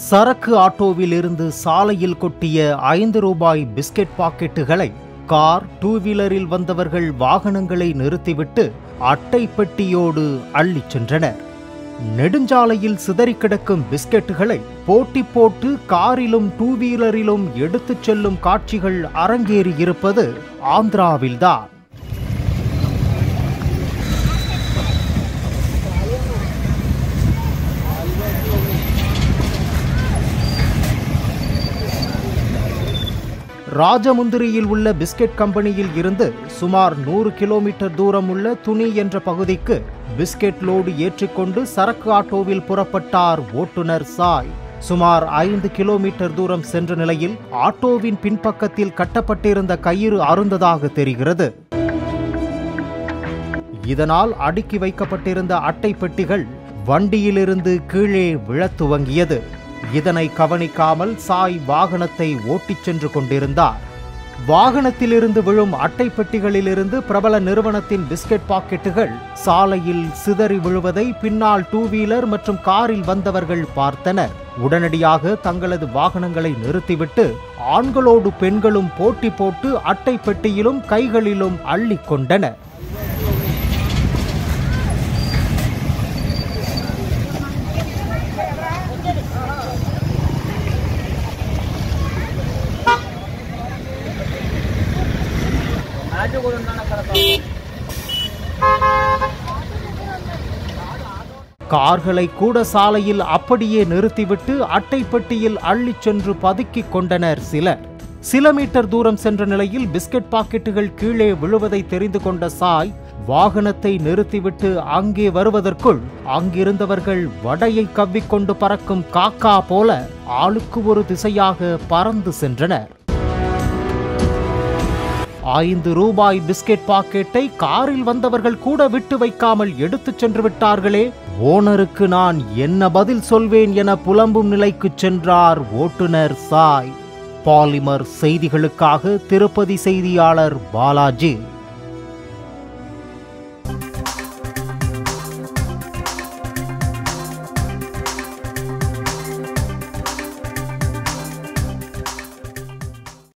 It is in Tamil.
சரக்கு ஆட்டோவில் இருந்து சாலையில் கொட்டிய ஐந்து ரூபாய் பிஸ்கெட் பாக்கெட்டுகளை கார் டூ வீலரில் வந்தவர்கள் வாகனங்களை நிறுத்திவிட்டு அட்டை பெட்டியோடு அள்ளிச் சென்றனர் நெடுஞ்சாலையில் சிதறி கிடக்கும் பிஸ்கெட்டுகளை போட்டி போட்டு காரிலும் டூ வீலரிலும் எடுத்துச் செல்லும் காட்சிகள் அரங்கேறியிருப்பது ஆந்திராவில்தான் ராஜமுந்திரியில் உள்ள பிஸ்கெட் கம்பெனியில் இருந்து சுமார் நூறு கிலோமீட்டர் தூரம் உள்ள துணி என்ற பகுதிக்கு பிஸ்கெட் லோடு ஏற்றிக்கொண்டு சரக்கு ஆட்டோவில் புறப்பட்டார் ஓட்டுநர் சாய் சுமார் ஐந்து கிலோமீட்டர் தூரம் சென்ற நிலையில் ஆட்டோவின் பின்பக்கத்தில் கட்டப்பட்டிருந்த கயிறு அருந்ததாக தெரிகிறது இதனால் அடுக்கி வைக்கப்பட்டிருந்த அட்டை பெட்டிகள் வண்டியிலிருந்து கீழே விழத் துவங்கியது இதனை கவனிக்காமல் சாய் வாகனத்தை ஓட்டிச் சென்று கொண்டிருந்தார் வாகனத்திலிருந்து விழும் அட்டை பெட்டிகளிலிருந்து பிரபல நிறுவனத்தின் பிஸ்கெட் பாக்கெட்டுகள் சாலையில் சிதறி விழுவதை பின்னால் டூ வீலர் மற்றும் காரில் வந்தவர்கள் பார்த்தனர் உடனடியாக தங்களது வாகனங்களை நிறுத்திவிட்டு ஆண்களோடு பெண்களும் போட்டி போட்டு அட்டை பெட்டியிலும் கைகளிலும் அள்ளிக் கொண்டனர் கார்களை கூட சாலையில் அப்படியே நிறுத்திவிட்டு அட்டை பெட்டியில் அள்ளிச் சென்று பதுக்கிக் கொண்டனர் சிலர் சில மீட்டர் தூரம் சென்ற நிலையில் பிஸ்கெட் பாக்கெட்டுகள் கீழே விழுவதை தெரிந்து கொண்ட சாய் வாகனத்தை நிறுத்திவிட்டு அங்கே வருவதற்குள் அங்கிருந்தவர்கள் வடையை கவ்விக்கொண்டு பறக்கும் காக்கா போல ஆளுக்கு ஒரு திசையாக பறந்து சென்றனர் ஐந்து ரூபாய் பிஸ்கெட் பாக்கெட்டை காரில் வந்தவர்கள் கூட விட்டு வைக்காமல் எடுத்துச் சென்று விட்டார்களே ஓனருக்கு நான் என்ன பதில் சொல்வேன் என புலம்பும் நிலைக்கு சென்றார் ஓட்டுநர் சாய் பாலிமர் செய்திகளுக்காக திருப்பதி செய்தியாளர் பாலாஜி